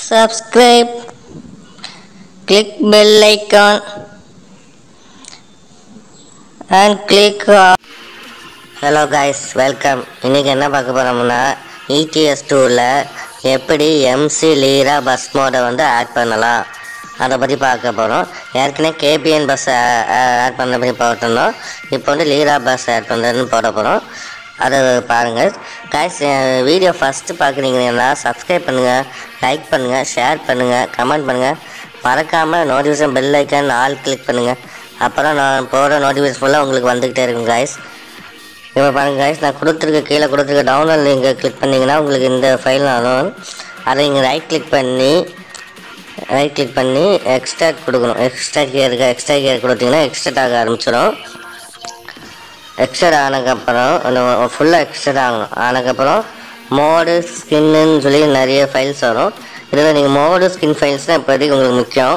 subscribe click bell icon and click on hello guys welcome இன்றைக்கி என்ன பார்க்க போகிறோம்னா இடிஎஸ் டூவில் எப்படி எம்சி லீரா பஸ் மோடை வந்து ஆட் பண்ணலாம் அதை பற்றி பார்க்க போகிறோம் ஏற்கனவே கேபிஎன் பஸ் ஆட் பண்ண பற்றி போட்டிருந்தோம் இப்போ வந்து லீரா பஸ் ஆட் பண்ணுறதுன்னு போட போகிறோம் அதை பாருங்கள் கைஸ் வீடியோ ஃபஸ்ட்டு பார்க்குறீங்கன்னா சப்ஸ்கிரைப் பண்ணுங்கள் லைக் பண்ணுங்கள் ஷேர் பண்ணுங்கள் கமெண்ட் பண்ணுங்கள் மறக்காமல் நோட்டிஃபிகேஷன் பெல் ஐக்கான் ஆல் கிளிக் பண்ணுங்கள் அப்புறம் நான் போகிற நோட்டிஃபிகேஷன் ஃபுல்லாக உங்களுக்கு வந்துக்கிட்டே இருக்கும் கைஸ் இப்போ பாருங்க guys நான் கொடுத்துருக்க கீழே கொடுத்துருக்க டவுன்லோட் லிங்கை கிளிக் பண்ணிங்கன்னா உங்களுக்கு இந்த ஃபைல் வரும் அதை நீங்கள் ரைட் கிளிக் பண்ணி ரைட் கிளிக் பண்ணி எக்ஸ்ட்ராக்ட் கொடுக்கணும் எக்ஸ்ட்ரா கியருக்கு எக்ஸ்ட்ரா கியர் கொடுத்தீங்கன்னா எக்ஸ்ட்ராக்ட் ஆக ஆரம்பிச்சிடும் எக்ஸ்ட்ரா ஆனதுக்கப்புறம் அந்த ஃபுல்லாக எக்ஸ்ட்ரா ஆகணும் ஆனதுக்கப்புறம் மோடு ஸ்கின்னு சொல்லி நிறைய ஃபைல்ஸ் வரும் இதில் நீங்கள் மோடு ஸ்கின் ஃபைல்ஸ் தான் இப்போதைக்கு உங்களுக்கு முக்கியம்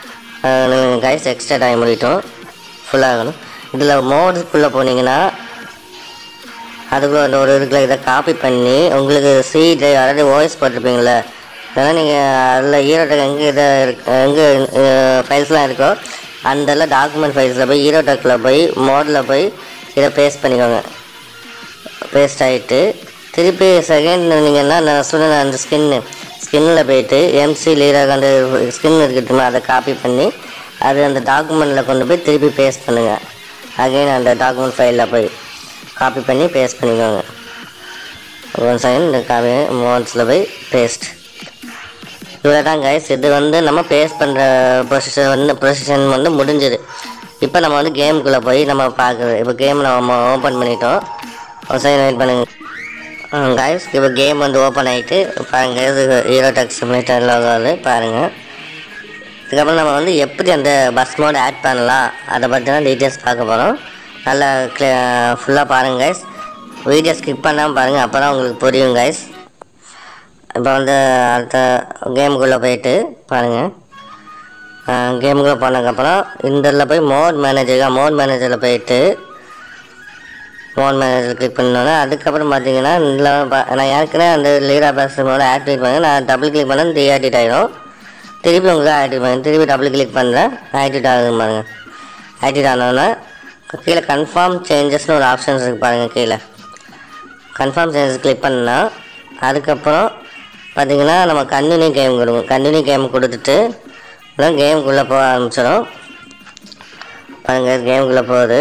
கைஸ் எக்ஸ்ட்ரா ஆகி முடிட்டோம் ஃபுல்லாகணும் இதில் மோடுக்குள்ளே போனீங்கன்னா அதுக்குள்ள அந்த ஒரு இருக்குல்ல இதை காப்பி பண்ணி உங்களுக்கு சி டிரைவ் அதாவது ஓஎஸ் போட்டிருப்பீங்களே அதனால் நீங்கள் அதில் ஈரோட்டக் எங்கே இதை இருக்கு எங்கே ஃபைல்ஸ்லாம் இருக்கோ அந்த டாக்குமெண்ட் ஃபைல்ஸில் போய் ஈரோட்டக்கில் போய் மோடில் போய் இதை பேஸ்ட் பண்ணிக்கோங்க பேஸ்ட் ஆகிட்டு திருப்பி செகண்ட் நீங்கள் என்ன நான் சொன்ன அந்த ஸ்கின்னு ஸ்கின்னில் போயிட்டு எம்சி லீராக அந்த ஸ்கின் இருக்கட்டுமே அதை காப்பி பண்ணி அது அந்த டாக்குமெண்ட்டில் கொண்டு போய் திருப்பி பேஸ்ட் பண்ணுங்கள் அகைன் அந்த டாக்குமெண்ட் ஃபைலில் போய் காப்பி பண்ணி பேஸ்ட் பண்ணிக்கோங்க ஒன் செகண்ட் இந்த காப்பி மோட்ஸில் போய் பேஸ்ட் இவ்வளோ தான் கைஸ் இது வந்து நம்ம பேஸ்ட் பண்ணுற ப்ரொசீஜர் வந்து ப்ரொசீஜன் வந்து முடிஞ்சுது இப்போ நம்ம வந்து கேமுக்குள்ளே போய் நம்ம பார்க்குறது இப்போ கேம் நம்ம ஓப்பன் பண்ணிட்டோம் ஒரு செகண்ட் வெயிட் பண்ணுங்க கைஸ் இப்போ கேம் வந்து ஓப்பன் ஆகிட்டு பாருங்கள் இது ஹீரோ டெக் சிமுலேட்டர் லோகோவில் பாருங்கள் இதுக்கப்புறம் நம்ம வந்து எப்படி அந்த பஸ் மோட் ஆட் பண்ணலாம் அதை பற்றி தான் டீட்டெயில்ஸ் பார்க்க போகிறோம் நல்லா ஃபுல்லாக பாருங்கள் கைஸ் வீடியோ ஸ்கிப் பண்ணாமல் பாருங்கள் அப்போ தான் உங்களுக்கு புரியும் கைஸ் இப்போ வந்து அடுத்த கேமுக்குள்ளே போயிட்டு பாருங்கள் கேமுக்குள்ளே போனதுக்கப்புறம் இந்த இதில் போய் மோட் மேனேஜர் மோட் மேனேஜரில் போயிட்டு மோட் மேனேஜர் கிளிக் பண்ணோன்னே அதுக்கப்புறம் பார்த்தீங்கன்னா இதில் பா- நான் ஏற்கனவே அந்த லீரா பேஸ் மோட ஆக்டிவேட் பண்ணி நான் டபுள் கிளிக் பண்ண டீஆக்டிவேட் ஆகிடும் திருப்பி உங்களுக்கு ஆக்டிவேட் பண்ணி திருப்பி டபுள் கிளிக் பண்ணுறேன் ஆக்டிவேட் ஆகுது பாருங்க ஆக்டிவேட் ஆனோன்னே கீழே கன்ஃபார்ம் சேஞ்சஸ்னு ஒரு ஆப்ஷன்ஸ் இருக்குது பாருங்கள் கீழே கன்ஃபார்ம் சேஞ்சஸ் கிளிக் பண்ணால் அதுக்கப்புறம் பார்த்தீங்கன்னா நம்ம கண்டினியூ கேம் கொடுக்கும் கண்டினியூ கேம் கொடுத்துட்டு அதான் கேமுக்குள்ளே போக ஆரம்பிச்சிடும் பாருங்கள் கேமுக்குள்ளே போகுது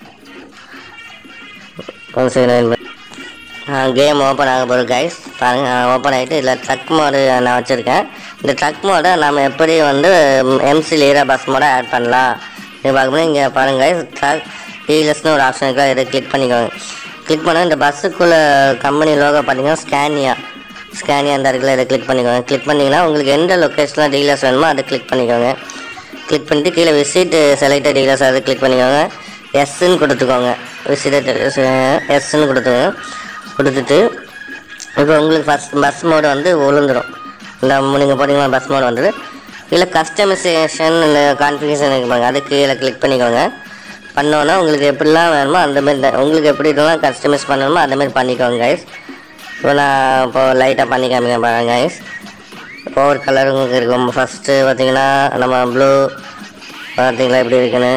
ஒரு செகண்ட் கேம் ஓப்பன் ஆக போகுது கைஸ் பாருங்கள் ஓப்பன் ஆகிட்டு இதில் ட்ரக் மோடு நான் வச்சுருக்கேன் இந்த ட்ரக் மோடை நம்ம எப்படி வந்து எம்சி லீரா பஸ் மோட ஆட் பண்ணலாம் இது பார்க்கும்போது இங்கே பாருங்கள் கைஸ் ட்ரக் டீலர்ஸ்னு ஒரு ஆப்ஷன் இருக்கா இதை கிளிக் பண்ணிக்கோங்க கிளிக் பண்ணால் இந்த பஸ்ஸுக்குள்ளே கம்பெனி லோகோ பார்த்தீங்கன்னா ஸ்கேனியா ஸ்கேனியா அந்த இருக்குல்ல இதை கிளிக் பண்ணிக்கோங்க கிளிக் பண்ணிங்கன்னா உங்களுக்கு எந்த லொக்கேஷனில் டீலர்ஸ் வேணுமோ அதை கிளிக் பண்ணிக்கோங்க கிளிக் பண்ணிட்டு கீழே விசிட் செலக்டட் டீலர்ஸ் அதை கிளிக் பண்ணிக்கோங்க எஸ்ன்னு கொடுத்துக்கோங்க விசிட் எஸ்ன்னு கொடுத்துக்கோங்க கொடுத்துட்டு இப்போ உங்களுக்கு ஃபஸ்ட் பஸ் மோடு வந்து விழுந்துடும் இந்த நீங்கள் போட்டிங்கன்னா பஸ் மோடு வந்துடு இல்லை கஸ்டமைசேஷன் இல்லை கான்ஃபிகேஷன் இருப்பாங்க அது கீழே கிளிக் பண்ணிக்கோங்க பண்ணோன்னா உங்களுக்கு எப்படிலாம் வேணுமோ அந்த மாதிரி தான் உங்களுக்கு எப்படி இதெல்லாம் கஸ்டமைஸ் பண்ணணுமோ அந்த மாதிரி பண்ணிக்கோங்க கைஸ் இப்போ நான் இப்போ லைட்டாக பண்ணி காமிக்க பாருங்க கைஸ் ஒவ்வொரு கலர் உங்களுக்கு இருக்கும் ஃபஸ்ட்டு பார்த்தீங்கன்னா நம்ம ப்ளூ பார்த்தீங்களா எப்படி இருக்குன்னு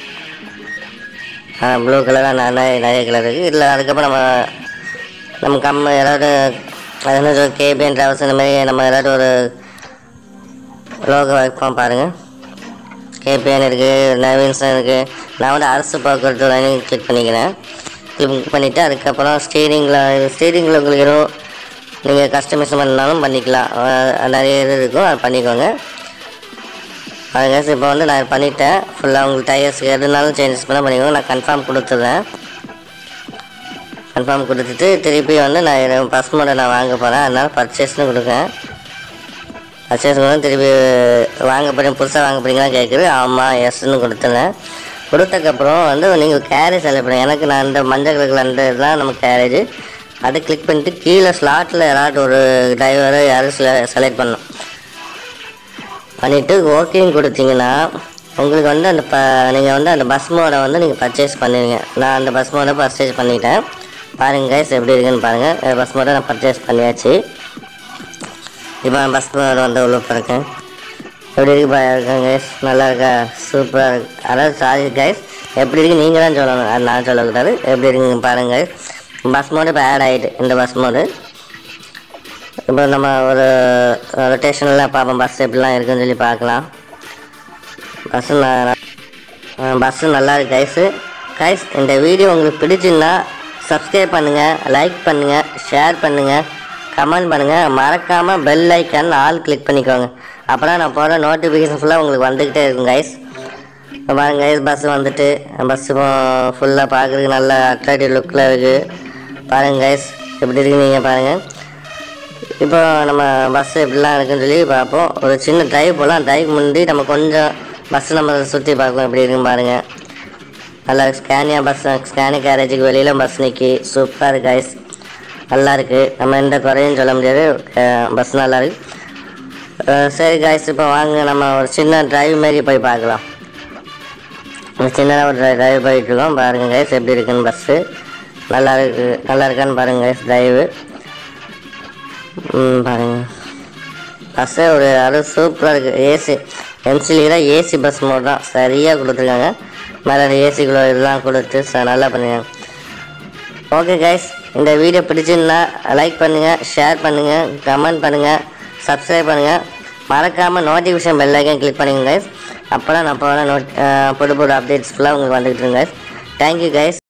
ப்ளூ கலராக நிறைய நிறைய கலர் இருக்குது இதில் அதுக்கப்புறம் நம்ம நம்ம கம்ம ஏதாவது அது என்ன சொல்ல கேபிஎன் ட்ராவல்ஸ் இந்த மாதிரி நம்ம ஏதாவது ஒரு லோகோ வைப்போம் பாருங்கள் கேபிஎன் இருக்குது நவீன்ஸும் இருக்குது நான் வந்து அரசு போக்குவரத்து லைனையும் கிளிக் பண்ணிக்கிறேன் கிளிக் பண்ணிவிட்டு அதுக்கப்புறம் ஸ்டீரிங்கில் ஸ்டீரிங்கில் உங்களுக்கு எதுவும் நீங்கள் கஸ்டமைஸ் பண்ணாலும் பண்ணிக்கலாம் அஹ் நிறைய இது இருக்கும் அது பண்ணிக்கோங்க அதுக்காக இப்போ வந்து நான் பண்ணிட்டேன் ஃபுல்லாக உங்களுக்கு டயர்ஸ் எதுனாலும் சேஞ்சஸ் பண்ண பண்ணிக்கோங்க நான் கன்ஃபார்ம் கொடுத்துட்றேன் கன்ஃபார்ம் கொடுத்துட்டு திருப்பி வந்து நான் பஸ் மோடை நான் வாங்க போகிறேன் அதனால் பர்ச்சேஸ்னு கொடுக்கேன் பர்ச்சேஸ் கூட திருப்பி வாங்க போகிறீங்க புதுசாக வாங்க போகிறீங்களா கேட்குது ஆமாம் எஸ்ன்னு கொடுத்துருந்தேன் கொடுத்ததுக்கப்புறம் வந்து நீங்கள் கேரேஜ் செலக்ட் பண்ணுங்க எனக்கு நான் அந்த மஞ்சள் கலர் அந்த இதெல்லாம் நம்ம கேரேஜ் அதை கிளிக் பண்ணிட்டு கீழே ஸ்லாட்டில் யாராவது ஒரு டிரைவரை யாரும் செலக்ட் பண்ணணும் பண்ணிவிட்டு ஓகேன்னு கொடுத்தீங்கன்னா உங்களுக்கு வந்து அந்த ப நீங்கள் வந்து அந்த பஸ் மோடை வந்து நீங்கள் பர்ச்சேஸ் பண்ணுவீங்க நான் அந்த பஸ் மோடை பர்ச்சேஸ் பண்ணிட்டேன் பாருங்கள் கைஸ் எப்படி இருக்குன்னு பாருங்கள் பஸ் மோடை நான் பர்ச்சேஸ் பண்ணியாச்சு இப்போ பஸ் வந்து உள்ள போயிருக்கேன் எப்படி இருக்கு பாருங்க கைஸ் நல்லா இருக்கா சூப்பராக இருக்கு அதாவது சாரி கைஸ் எப்படி இருக்கு நீங்கள் தான் சொல்லணும் அது நான் சொல்லக்கூடாது எப்படி இருக்குங்க பாருங்க பஸ் மோடு இப்போ ஆட் ஆகிட்டு இந்த பஸ் மோடு இப்போ நம்ம ஒரு ரொட்டேஷனில் பார்ப்போம் பஸ் எப்படிலாம் இருக்குன்னு சொல்லி பார்க்கலாம் பஸ்ஸு பஸ்ஸு நல்லா இருக்கு கைஸு கைஸ் இந்த வீடியோ உங்களுக்கு பிடிச்சிருந்தா சப்ஸ்கிரைப் பண்ணுங்கள் லைக் பண்ணுங்கள் ஷேர் பண்ணுங்கள் கமெண்ட் பண்ணுங்கள் மறக்காமல் பெல் ஐக்கான் ஆல் கிளிக் பண்ணிக்கோங்க அப்புறம் நான் போகிற நோட்டிஃபிகேஷன் ஃபுல்லாக உங்களுக்கு வந்துக்கிட்டே இருக்கும் கைஸ் இப்போ பாருங்க கைஸ் பஸ் வந்துட்டு பஸ்ஸு ஃபுல்லாக பார்க்குறதுக்கு நல்ல அட்ராக்டிவ் லுக்கில் இருக்குது பாருங்க கைஸ் எப்படி இருக்கு நீங்கள் பாருங்கள் இப்போ நம்ம பஸ் எப்படிலாம் இருக்குன்னு சொல்லி பார்ப்போம் ஒரு சின்ன டிரைவ் போகலாம் டிரைவ் முன்னாடி நம்ம கொஞ்சம் பஸ் நம்ம சுற்றி பார்க்கலாம் எப்படி இருக்குன்னு பாருங்கள் நல்லா ஸ்கேனியா பஸ் ஸ்கேனியா கேரேஜுக்கு வெளியில் பஸ் நிற்கி சூப்பராக இருக்கு கைஸ் நல்லா இருக்கு நம்ம எந்த குறையும் சொல்ல முடியாது பஸ் நல்லா இருக்கு அஹ் சரி காய்ஸ் இப்போ வாங்க நம்ம ஒரு சின்ன டிரைவ் மாரி போய் பார்க்கலாம் ஒரு சின்னதாக ஒரு டிரைவ் போயிட்டு இருக்கோம் பாருங்க கைஸ் எப்படி இருக்குன்னு பஸ்ஸு நல்லா இருக்கு நல்லா இருக்கான்னு பாருங்க கைஸ் டிரைவு ம் பாருங்க பஸ்ஸு ஒரு அது சூப்பராக இருக்குது ஏசி எம்சிலியில் ஏசி பஸ் மோட் தான் சரியாக கொடுத்துருக்காங்க மேலே ஏசிக்குள்ள இதெல்லாம் கொடுத்து ச நல்லா பண்ணிருக்காங்க ஓகே கைஸ் இந்த வீடியோ பிடிச்சிருந்தா லைக் பண்ணுங்கள் ஷேர் பண்ணுங்கள் கமெண்ட் பண்ணுங்கள் சப்ஸ்கிரைப் பண்ணுங்கள் மறக்காமல் நோட்டிஃபிகேஷன் பெல் ஐக்கன் கிளிக் பண்ணுங்க கைஸ் அப்போ தான் நான் போகிற நோட் புது புது அப்டேட்ஸ் ஃபுல்லாக உங்களுக்கு வந்துக்கிட்டு இருங்க கைஸ் தேங்க்யூ கைஸ்